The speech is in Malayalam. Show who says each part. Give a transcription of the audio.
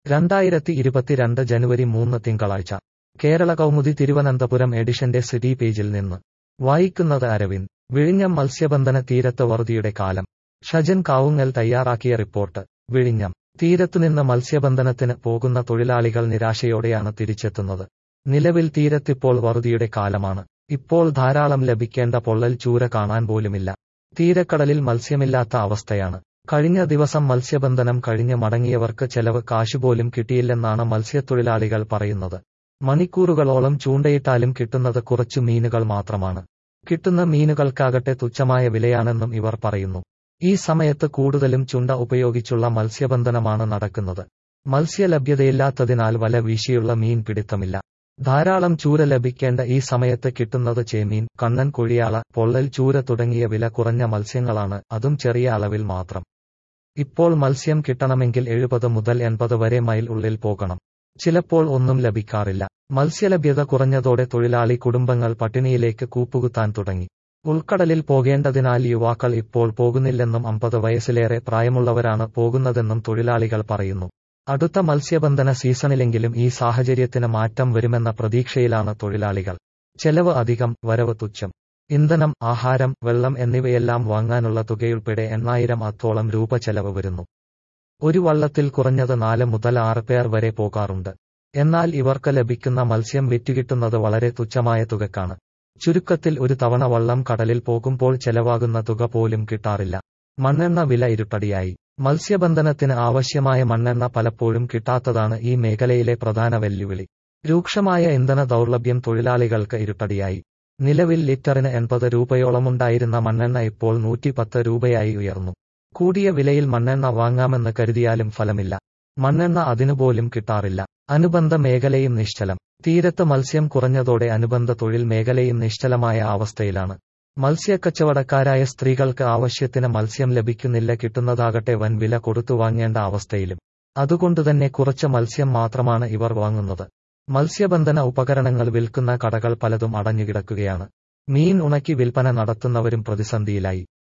Speaker 1: രണ്ടായിരത്തി ഇരുപത്തിരണ്ട് ജനുവരി മൂന്ന് തിങ്കളാഴ്ച കേരള കൗമുദി തിരുവനന്തപുരം എഡിഷന്റെ സിറ്റി പേജിൽ നിന്ന് വായിക്കുന്നത് അരവിന്ദ് വിഴിഞ്ഞം മത്സ്യബന്ധന തീരത്ത് വറുതിയുടെ കാലം ഷജൻ കാവുങ്ങൽ തയ്യാറാക്കിയ റിപ്പോർട്ട് വിഴിഞ്ഞം തീരത്തുനിന്ന് മത്സ്യബന്ധനത്തിന് പോകുന്ന തൊഴിലാളികൾ നിരാശയോടെയാണ് തിരിച്ചെത്തുന്നത് നിലവിൽ തീരത്തിപ്പോൾ വറുതിയുടെ കാലമാണ് ഇപ്പോൾ ധാരാളം ലഭിക്കേണ്ട പൊള്ളൽ ചൂര കാണാൻ പോലുമില്ല തീരക്കടലിൽ മത്സ്യമില്ലാത്ത അവസ്ഥയാണ് കഴിഞ്ഞ ദിവസം മത്സ്യബന്ധനം കഴിഞ്ഞ് മടങ്ങിയവർക്ക് ചെലവ് കാശുപോലും കിട്ടിയില്ലെന്നാണ് മത്സ്യത്തൊഴിലാളികൾ പറയുന്നത് മണിക്കൂറുകളോളം ചൂണ്ടയിട്ടാലും കിട്ടുന്നത് കുറച്ചു മീനുകൾ മാത്രമാണ് കിട്ടുന്ന മീനുകൾക്കാകട്ടെ തുച്ഛമായ വിലയാണെന്നും ഇവർ പറയുന്നു ഈ സമയത്ത് കൂടുതലും ചുണ്ട ഉപയോഗിച്ചുള്ള മത്സ്യബന്ധനമാണ് നടക്കുന്നത് മത്സ്യലഭ്യതയില്ലാത്തതിനാൽ വല വീശിയുള്ള മീൻ പിടുത്തമില്ല ധാരാളം ചൂര ലഭിക്കേണ്ട ഈ സമയത്ത് കിട്ടുന്നത് ചേമീൻ കണ്ണൻ കൊഴിയാള പൊള്ളൽ ചൂര തുടങ്ങിയ വില കുറഞ്ഞ മത്സ്യങ്ങളാണ് അതും ചെറിയ അളവിൽ മാത്രം ഇപ്പോൾ മത്സ്യം കിട്ടണമെങ്കിൽ എഴുപത് മുതൽ എൺപത് വരെ മൈൽ ഉള്ളിൽ പോകണം ചിലപ്പോൾ ഒന്നും ലഭിക്കാറില്ല മത്സ്യലഭ്യത കുറഞ്ഞതോടെ തൊഴിലാളി കുടുംബങ്ങൾ പട്ടിണിയിലേക്ക് കൂപ്പുകുത്താൻ തുടങ്ങി ഉൾക്കടലിൽ പോകേണ്ടതിനാൽ യുവാക്കൾ ഇപ്പോൾ പോകുന്നില്ലെന്നും അമ്പത് വയസ്സിലേറെ പ്രായമുള്ളവരാണ് പോകുന്നതെന്നും തൊഴിലാളികൾ പറയുന്നു അടുത്ത മത്സ്യബന്ധന സീസണിലെങ്കിലും ഈ സാഹചര്യത്തിന് മാറ്റം വരുമെന്ന പ്രതീക്ഷയിലാണ് തൊഴിലാളികൾ ചെലവ് അധികം വരവ് തുച്ഛം ഇന്ധനം ആഹാരം വെള്ളം എന്നിവയെല്ലാം വാങ്ങാനുള്ള തുകയുൾപ്പെടെ എണ്ണായിരം അത്തോളം രൂപ ചെലവ് വരുന്നു ഒരു വള്ളത്തിൽ കുറഞ്ഞത് നാല് മുതൽ ആറ് പേർ വരെ പോകാറുണ്ട് എന്നാൽ ഇവർക്ക് ലഭിക്കുന്ന മത്സ്യം വിറ്റുകിട്ടുന്നത് വളരെ തുച്ഛമായ തുകക്കാണ് ചുരുക്കത്തിൽ ഒരു തവണ വള്ളം കടലിൽ പോകുമ്പോൾ ചെലവാകുന്ന തുക പോലും കിട്ടാറില്ല മണ്ണെണ്ണ വില ഇരുട്ടടിയായി മത്സ്യബന്ധനത്തിന് ആവശ്യമായ മണ്ണെണ്ണ പലപ്പോഴും കിട്ടാത്തതാണ് ഈ മേഖലയിലെ പ്രധാന വെല്ലുവിളി രൂക്ഷമായ ഇന്ധന ദൗർലഭ്യം തൊഴിലാളികൾക്ക് ഇരുട്ടടിയായി നിലവിൽ ലിറ്ററിന് എൺപത് രൂപയോളമുണ്ടായിരുന്ന മണ്ണെണ്ണ ഇപ്പോൾ നൂറ്റിപ്പത്ത് രൂപയായി ഉയർന്നു കൂടിയ വിലയിൽ മണ്ണെണ്ണ വാങ്ങാമെന്ന് കരുതിയാലും ഫലമില്ല മണ്ണെണ്ണ അതിനുപോലും കിട്ടാറില്ല അനുബന്ധ മേഖലയും നിശ്ചലം തീരത്ത് മത്സ്യം കുറഞ്ഞതോടെ അനുബന്ധ തൊഴിൽ മേഖലയും നിശ്ചലമായ അവസ്ഥയിലാണ് മത്സ്യക്കച്ചവടക്കാരായ സ്ത്രീകൾക്ക് ആവശ്യത്തിന് മത്സ്യം ലഭിക്കുന്നില്ല കിട്ടുന്നതാകട്ടെ വൻ വില കൊടുത്തു വാങ്ങേണ്ട അവസ്ഥയിലും അതുകൊണ്ടുതന്നെ കുറച്ച് മത്സ്യം മാത്രമാണ് ഇവർ വാങ്ങുന്നത് മത്സ്യബന്ധന ഉപകരണങ്ങൾ വിൽക്കുന്ന കടകൾ പലതും അടഞ്ഞുകിടക്കുകയാണ് മീൻ ഉണക്കി വിൽപ്പന നടത്തുന്നവരും പ്രതിസന്ധിയിലായി